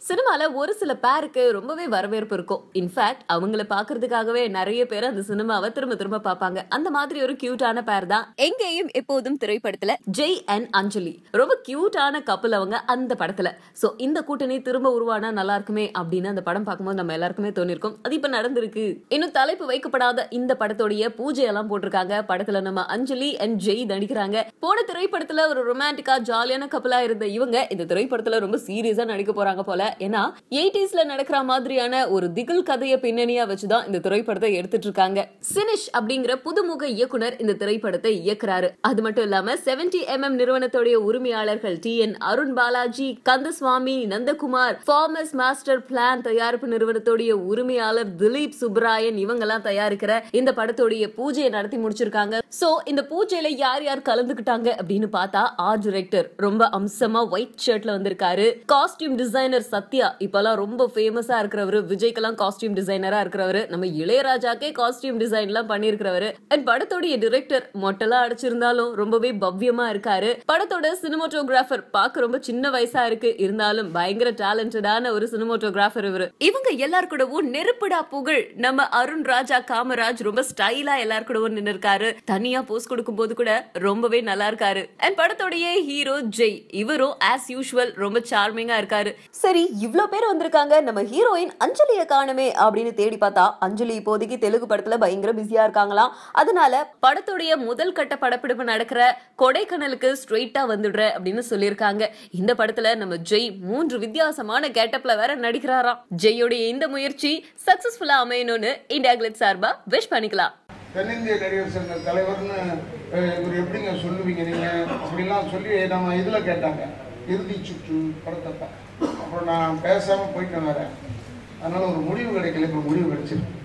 சினிமால ஒரு சில பேருக்கு ரொம்பவே வரவேற்பு இருக்கும் இன்ஃபேக்ட் அவங்கள பாக்குறதுக்காகவே நிறைய பேர் அந்த சினிமாவை திரும்ப திரும்ப பார்ப்பாங்க அந்த மாதிரி ஒரு கியூட்டான பேர் தான் எங்கேயும் எப்போதும் திரைப்படத்துல ஜெய் அண்ட் அஞ்சலி ரொம்ப கியூட்டான கப்பல் அவங்க அந்த படத்துல சோ இந்த கூட்டணி திரும்ப உருவானா நல்லா இருக்குமே அப்படின்னு அந்த படம் பார்க்கும்போது நம்ம எல்லாருக்குமே தோணிருக்கும் அது இப்ப நடந்திருக்கு இன்னும் தலைப்பு வைக்கப்படாத இந்த படத்தோடைய பூஜை எல்லாம் போட்டிருக்காங்க படத்துல நம்ம அஞ்சலி அண்ட் ஜெய் நடிக்கிறாங்க போன திரைப்படத்துல ஒரு ரொமான்டிக்கா ஜாலியான கப்பலா இருந்த இவங்க இந்த திரைப்படத்துல ரொம்ப சீரியஸா நடிக்க போறாங்க போல ஏன்னா எயிட்டிஸ்ல நடக்கிற மாதிரியான ஒரு திகில் கதையை பின்னணியா வச்சுதான் இந்த திரைப்படத்தை எடுத்துட்டு இருக்காங்க சினிஷ் அப்படிங்கிற புதுமுக இயக்குனர் இந்த திரைப்படத்தை இயக்குறாரு அது மட்டும் இல்லாம செவன்டி எம் எம் நிறுவனத்துடைய உரிமையாளர்கள் T N Arun Balaji Kandaswamy Nandakumar farmers master plan தயாரிப்பு நிறுவனத்துடைய உரிமையாளர் திலீப் சுப்ராயன் இவங்க எல்லாம் தயாரிக்கிற இந்த படத்துடைய பூஜையை நடத்தி முடிச்சிருக்காங்க சோ இந்த பூஜையில யார் யார் கலந்துக்கிட்டாங்க அப்படின்னு பார்த்தா ஆர்ட் டிரெக்டர் ரொம்ப அம்சமா ஒயிட் ஷர்ட்ல வந்திருக்காரு காஸ்டியூம் டிசைனர் சத்யா இப்பெல்லாம் ரொம்ப ஃபேமஸா இருக்கிறவரு விஜய்க்கெல்லாம் காஸ்டியூம் டிசைனரா இருக்கிறவரு நம்ம இளையராஜாக்கே காஸ்டியூம் டிசைன் எல்லாம் பண்ணிருக்கிறவரு அண்ட் படத்தோடைய டிரெக்டர் மொட்டெல்லாம் அடிச்சிருந்தாலும் ரொம்பவே பவ்யமா இருக்காரு படத்தோட சினிமோட்டோகிராஃபர் பார்க்க ரொம்ப சின்ன வயசா இருக்கு இருந்தாலும் பயங்கர டேலண்டடான ஒரு சினிமோட்டோகிராஃபர் இவரு இவங்க எல்லார் கூடவும் நெருப்புடா புகழ் நம்ம அருண் ராஜா காமராஜ் ரொம்ப ஸ்டைலா எல்லார் கூடவும் நின்னு இருக்காரு தனியா போஸ் கொடுக்கும் போது கூட ரொம்பவே நல்லா இருக்காரு அண்ட் படத்தோடைய ஹீரோ ஜெய் இவரும் ஆஸ் யூஷுவல் ரொம்ப சார்மிங்கா இருக்காரு சரி இவ்ளோ பேர் வந்திருக்காங்க நம்ம ஹீரோயின் அஞ்சலிய காணுமே அப்படின்னு தேடி பார்த்தா அஞ்சலி இப்போதைக்கு தெலுங்கு படத்துல பயங்கர பிஸியா இருக்காங்களாம் அதனால படத்துடைய முதல் கட்ட படப்பிடிப்பு நடக்கிற கொடைக்கானலுக்கு ஸ்ட்ரெயிட்டா வந்துடுற அப்படின்னு சொல்லியிருக்காங்க இந்த படத்துல நம்ம ஜெய் மூன்று வித்தியாசமான கேட்டப்ல வேற நடிக்கிறாராம் ஜெய்யோடைய இந்த முயற்சி சக்சஸ்ஃபுல்லா அமையணும்னு இந்தியா கிளிட் சார்பா விஷ் பண்ணிக்கலாம் தென்னிந்திய நடிகர் சங்க தலைவர்னு அஹ், இவர் எப்படிங்க சொல்லுவீங்க நீங்க அப்படிலாம் சொல்லி நம்ம இதுல கேட்டாங்க இறுதி சுற்று படத்தை அப்புறம் நான் பேசாம போயிட்டேன் வேற அதனால ஒரு முடிவு கிடைக்கல இப்போ முடிவு கிடைச்சிருக்கு